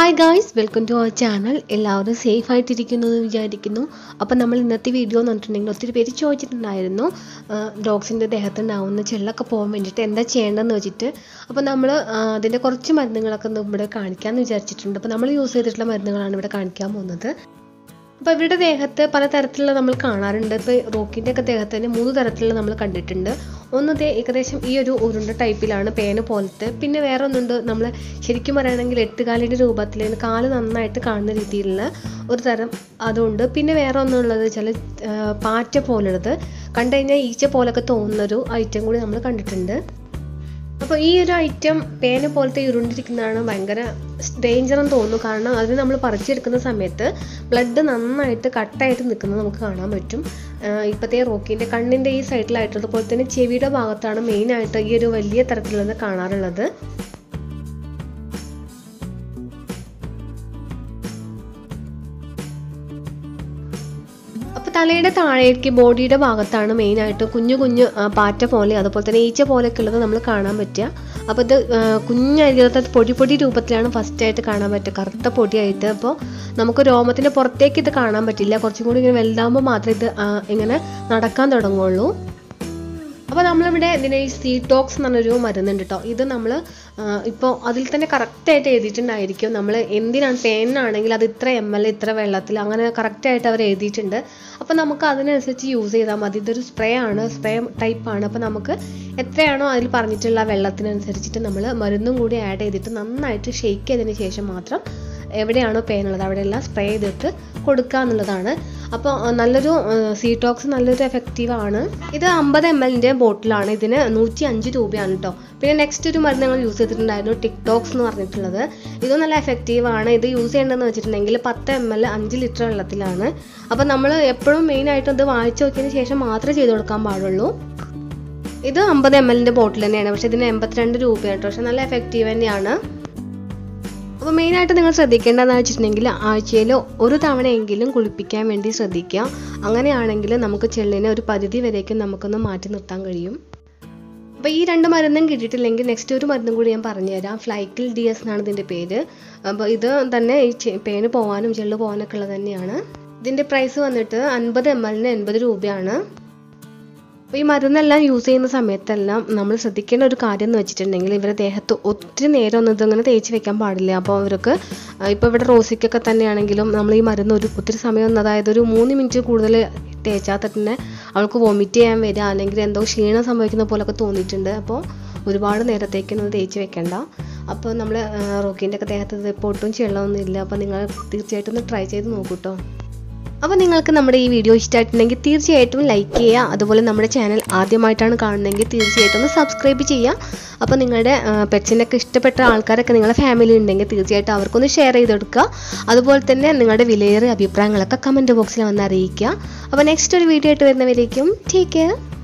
hi guys welcome to our channel എല്ലാവരും safe ആയിട്ടിരിക്കുന്നു എന്ന് വിചാരിക്കുന്നു അപ്പം നമ്മൾ ഇന്നത്തെ വീഡിയോ എന്ന് പറഞ്ഞിട്ടുണ്ടെങ്കിൽ ഒത്തിരി പേര് ചോദിച്ചിട്ടുണ്ടായിരുന്നു ഡോഗ്സിൻ്റെ ദേഹത്തുണ്ടാവുന്ന ചെള്ളൊക്കെ പോകാൻ വേണ്ടിയിട്ട് എന്താ ചെയ്യേണ്ടതെന്ന് വെച്ചിട്ട് അപ്പോൾ നമ്മൾ അതിൻ്റെ കുറച്ച് മരുന്നുകളൊക്കെ ഒന്ന് ഇവിടെ കാണിക്കാമെന്ന് വിചാരിച്ചിട്ടുണ്ട് അപ്പോൾ നമ്മൾ യൂസ് ചെയ്തിട്ടുള്ള മരുന്നുകളാണ് ഇവിടെ കാണിക്കാൻ പോകുന്നത് അപ്പോൾ ഇവരുടെ ദേഹത്ത് പല തരത്തിലുള്ള നമ്മൾ കാണാറുണ്ട് ഇപ്പോൾ റോക്കിൻ്റെ ഒക്കെ ദേഹത്ത് തന്നെ മൂന്ന് തരത്തിലുള്ള നമ്മൾ കണ്ടിട്ടുണ്ട് ഒന്ന് ദേ ഏകദേശം ഈ ഒരു ഉരുണ്ട ടൈപ്പിലാണ് പേന പോലത്തെ പിന്നെ വേറെ ഒന്നുണ്ട് നമ്മൾ ശരിക്കും പറയുകയാണെങ്കിൽ എട്ടുകാലിൻ്റെ രൂപത്തിൽ കാല് നന്നായിട്ട് കാണുന്ന രീതിയിലുള്ള ഒരു തരം അതുണ്ട് പിന്നെ വേറെ ഒന്നുള്ളത് വെച്ചാൽ പാറ്റ പോലുള്ളത് കണ്ടു കഴിഞ്ഞാൽ ഈച്ച പോലൊക്കെ തോന്നുന്നൊരു ഐറ്റം കൂടി നമ്മൾ കണ്ടിട്ടുണ്ട് അപ്പോൾ ഈ ഒരു ഐറ്റം പേന പോലത്തെ ഉരുണ്ടിരിക്കുന്നതാണ് ഭയങ്കര ഡേഞ്ചർ എന്ന് തോന്നുന്നു കാരണം അത് നമ്മൾ പറിച്ചെടുക്കുന്ന സമയത്ത് ബ്ലഡ് നന്നായിട്ട് കട്ടായിട്ട് നിൽക്കുന്നത് നമുക്ക് കാണാൻ പറ്റും ഇപ്പോഴത്തെ റോക്കിൻ്റെ കണ്ണിൻ്റെ ഈ സൈഡിലായിട്ട് അതുപോലെ തന്നെ ചെവിയുടെ ഭാഗത്താണ് മെയിനായിട്ട് ഈ ഒരു വലിയ തരത്തിലുള്ളത് കാണാറുള്ളത് അപ്പോൾ തലയുടെ താഴേക്ക് ബോഡിയുടെ ഭാഗത്താണ് മെയിനായിട്ട് കുഞ്ഞു കുഞ്ഞു പാറ്റ പോലെ അതുപോലെ തന്നെ ഈച്ച പോലെയൊക്കെ ഉള്ളത് നമ്മൾ കാണാൻ പറ്റുക അപ്പോൾ ഇത് കുഞ്ഞരികത്ത് പൊടി പൊടി രൂപത്തിലാണ് ഫസ്റ്റ് ആയിട്ട് കാണാൻ പറ്റുക കറുത്ത പൊടിയായിട്ട് അപ്പോൾ നമുക്ക് രോമത്തിൻ്റെ പുറത്തേക്ക് ഇത് കാണാൻ പറ്റില്ല കുറച്ചും കൂടി ഇങ്ങനെ വലുതാകുമ്പോൾ മാത്രമേ ഇത് ഇങ്ങനെ നടക്കാൻ തുടങ്ങുള്ളൂ അപ്പോൾ നമ്മളിവിടെ ഇതിന് ഈ സീറ്റോക്സ് എന്ന് പറഞ്ഞൊരു മരുന്നുണ്ട് കേട്ടോ ഇത് നമ്മൾ ഇപ്പോൾ അതിൽ തന്നെ കറക്റ്റായിട്ട് എഴുതിയിട്ടുണ്ടായിരിക്കും നമ്മൾ എന്തിനാണ് പേനാണെങ്കിൽ അത് ഇത്ര എം എൽ ഇത്ര വെള്ളത്തിൽ അങ്ങനെ കറക്റ്റായിട്ട് അവർ എഴുതിയിട്ടുണ്ട് അപ്പോൾ നമുക്ക് അതിനനുസരിച്ച് യൂസ് ചെയ്താൽ മതി ഇതൊരു സ്പ്രേ ആണ് സ്പ്രേ ടൈപ്പാണ് അപ്പോൾ നമുക്ക് എത്രയാണോ അതിൽ പറഞ്ഞിട്ടുള്ള വെള്ളത്തിനനുസരിച്ചിട്ട് നമ്മൾ മരുന്നും കൂടി ആഡ് ചെയ്തിട്ട് നന്നായിട്ട് ഷെയ്ക്ക് ചെയ്തതിന് ശേഷം മാത്രം എവിടെയാണോ പെയിൻ ഉള്ളത് അവിടെയെല്ലാം സ്പ്രേ ചെയ്തിട്ട് കൊടുക്കുക എന്നുള്ളതാണ് അപ്പോൾ നല്ലൊരു സീറ്റോക്സ് നല്ലൊരു എഫക്റ്റീവ് ആണ് ഇത് അമ്പത് എം എല്ലിൻ്റെ ബോട്ടിലാണ് ഇതിന് നൂറ്റി അഞ്ച് രൂപയാണ് കേട്ടോ പിന്നെ നെക്സ്റ്റ് ഒരു മരുന്ന് ഞങ്ങൾ യൂസ് ചെയ്തിട്ടുണ്ടായിരുന്നു ടിക്ടോക്സ് എന്ന് പറഞ്ഞിട്ടുള്ളത് ഇത് നല്ല എഫക്റ്റീവ് ആണ് ഇത് യൂസ് ചെയ്യേണ്ടതെന്ന് വെച്ചിട്ടുണ്ടെങ്കിൽ പത്ത് എം എൽ അഞ്ച് ലിറ്റർ വെള്ളത്തിലാണ് അപ്പോൾ നമ്മൾ എപ്പോഴും മെയിനായിട്ട് ഇത് വായിച്ചു നോക്കിയതിന് ശേഷം മാത്രമേ ചെയ്ത് കൊടുക്കാൻ പാടുള്ളൂ ഇത് അമ്പത് എം എല്ലിൻ്റെ ബോട്ടിൽ തന്നെയാണ് പക്ഷേ ഇതിന് എൺപത്തിരണ്ട് രൂപയാണ് പക്ഷേ നല്ല എഫക്റ്റീവ് തന്നെയാണ് അപ്പോൾ മെയിനായിട്ട് നിങ്ങൾ ശ്രദ്ധിക്കേണ്ടതെന്ന് വെച്ചിട്ടുണ്ടെങ്കിൽ ആഴ്ചയിൽ ഒരു തവണയെങ്കിലും കുളിപ്പിക്കാൻ വേണ്ടി ശ്രദ്ധിക്കുക അങ്ങനെയാണെങ്കിൽ നമുക്ക് ചെള്ളിനെ ഒരു പരിധി വരേക്കും നമുക്കൊന്ന് മാറ്റി നിർത്താൻ കഴിയും അപ്പോൾ ഈ രണ്ട് മരുന്നും കിട്ടിയിട്ടില്ലെങ്കിൽ നെക്സ്റ്റ് ഒരു മരുന്നും കൂടി ഞാൻ പറഞ്ഞുതരാം ഫ്ലൈക്കിൽ ഡി എസ് എന്നാണ് ഇതിൻ്റെ പേര് അപ്പോൾ ഇത് തന്നെ ഈ പേന് പോകാനും ചെള്ള് പോകാനൊക്കെ ഉള്ളത് തന്നെയാണ് ഇതിൻ്റെ പ്രൈസ് വന്നിട്ട് അൻപത് എം എല്ലിന് എൺപത് രൂപയാണ് അപ്പോൾ ഈ മരുന്നെല്ലാം യൂസ് ചെയ്യുന്ന സമയത്തെല്ലാം നമ്മൾ ശ്രദ്ധിക്കേണ്ട ഒരു കാര്യം എന്ന് വെച്ചിട്ടുണ്ടെങ്കിൽ ഇവരുടെ ദേഹത്ത് ഒത്തിരി നേരം ഒന്നും ഇതിങ്ങനെ തേച്ച് വെക്കാൻ പാടില്ല അപ്പോൾ അവർക്ക് ഇപ്പോൾ ഇവിടെ റോസിക്കൊക്കെ തന്നെയാണെങ്കിലും നമ്മൾ ഈ മരുന്ന് ഒരു ഒത്തിരി സമയം അതായത് ഒരു മൂന്ന് മിനിറ്റ് കൂടുതൽ തേച്ചാൽ തന്നെ അവൾക്ക് വൊമിറ്റ് ചെയ്യാൻ വരിക അല്ലെങ്കിൽ എന്തോ ക്ഷീണം സംഭവിക്കുന്ന പോലൊക്കെ തോന്നിയിട്ടുണ്ട് അപ്പോൾ ഒരുപാട് നേരത്തേക്കൊന്നും തേച്ച് വെക്കണ്ട അപ്പോൾ നമ്മൾ റോക്കിൻ്റെ ഒക്കെ ദേഹത്ത് ഇപ്പോൾ ഒട്ടും ചെള്ളമൊന്നും ഇല്ല അപ്പോൾ നിങ്ങൾ തീർച്ചയായിട്ടും ഒന്ന് ട്രൈ ചെയ്ത് നോക്കൂ കേട്ടോ അപ്പോൾ നിങ്ങൾക്ക് നമ്മുടെ ഈ വീഡിയോ ഇഷ്ടമായിട്ടുണ്ടെങ്കിൽ തീർച്ചയായിട്ടും ലൈക്ക് ചെയ്യുക അതുപോലെ നമ്മുടെ ചാനൽ ആദ്യമായിട്ടാണ് കാണുന്നതെങ്കിൽ തീർച്ചയായിട്ടും ഒന്ന് സബ്സ്ക്രൈബ് ചെയ്യുക അപ്പോൾ നിങ്ങളുടെ പെറ്റ്സിനൊക്കെ ഇഷ്ടപ്പെട്ട ആൾക്കാരൊക്കെ നിങ്ങളുടെ ഫാമിലി ഉണ്ടെങ്കിൽ തീർച്ചയായിട്ടും അവർക്കൊന്ന് ഷെയർ ചെയ്ത് കൊടുക്കുക അതുപോലെ തന്നെ നിങ്ങളുടെ വിലയേറിയ അഭിപ്രായങ്ങളൊക്കെ കമൻറ്റ് ബോക്സിൽ വന്ന് അറിയിക്കുക അപ്പോൾ നെക്സ്റ്റ് ഒരു വീഡിയോ ആയിട്ട് വരുന്നവരേക്കും ടേക്ക് കെയർ